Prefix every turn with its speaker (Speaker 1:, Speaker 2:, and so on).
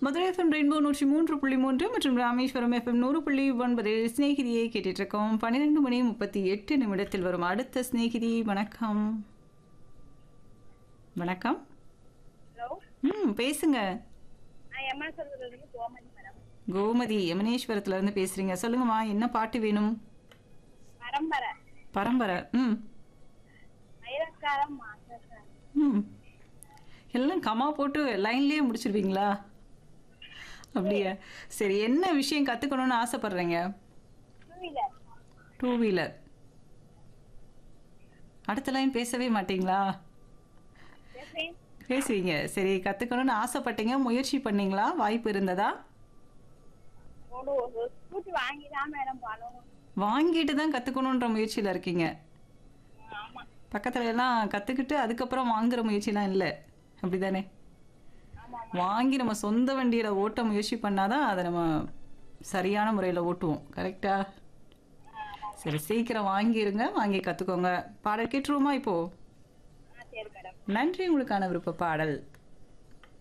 Speaker 1: Madurai FM rainbow நூற்றி மூன்று புள்ளி மூன்று மற்றும் ராமேஸ்வரம் எஃப்எம் நூறு புள்ளி ஒன்பதில் சிநேகிதியை கேட்டுட்டு இருக்கோம் பன்னிரெண்டு மணி முப்பத்தி எட்டு நிமிடத்தில் வரும் அடுத்த சிநேகிதி வணக்கம் வணக்கம்
Speaker 2: ஹலோ
Speaker 1: ம் பேசுங்க
Speaker 2: நான் எம்மா சொல்றது கோமதி மேடம்
Speaker 1: கோமதி யமனேஸ்வரத்துல இருந்து பேசுறீங்க சொல்லுங்கம்மா என்ன பாட்டு வேணும்
Speaker 2: பரம்பரை
Speaker 1: பரம்பரை ம்
Speaker 2: மயிலக்காரம் மாசக்காரம்
Speaker 1: ம் எல்லாம் கமா போட்டு லைன்லயே முடிச்சிருவீங்களா அப்படியா சரி என்ன விஷயம் கற்றுக்கணும்னு ஆசைப்படுறீங்க
Speaker 2: டூ வீலர்
Speaker 1: டூ வீலர் அடுத்த லைன் பேசவே மாட்டீங்களா
Speaker 2: பேசுறேன்
Speaker 1: பேசுவீங்க சரி கற்றுக்கணும்னு ஆசைப்பட்டீங்க முயற்சி பண்ணீங்களா வாய்ப்பு இருந்ததா
Speaker 2: ஒரு ஒரு ஸ்கூட்டி வாங்கி தான் மேடம் பண்ணணும்
Speaker 1: வாங்கிட்டு தான் கற்றுக்கணுன்ற முயற்சியில் இருக்கீங்க
Speaker 2: ஆமா
Speaker 1: பக்கத்துல எல்லாம் கற்றுக்கிட்டு அதுக்கப்புறம் வாங்குற முயற்சிலாம் இல்லை அப்படிதானே
Speaker 2: ஆமா
Speaker 1: வாங்கி நம்ம சொந்த வண்டியில் ஓட்ட முயற்சி பண்ணாதான் அதை நம்ம சரியான முறையில் ஓட்டுவோம் கரெக்டா சரி சீக்கிரம் வாங்கிருங்க வாங்கி கற்றுக்கோங்க பாடல் கேட்டுருவோமா இப்போ
Speaker 2: ஆ சரி மேடம்
Speaker 1: நன்றி உங்களுக்கான விருப்ப பாடல்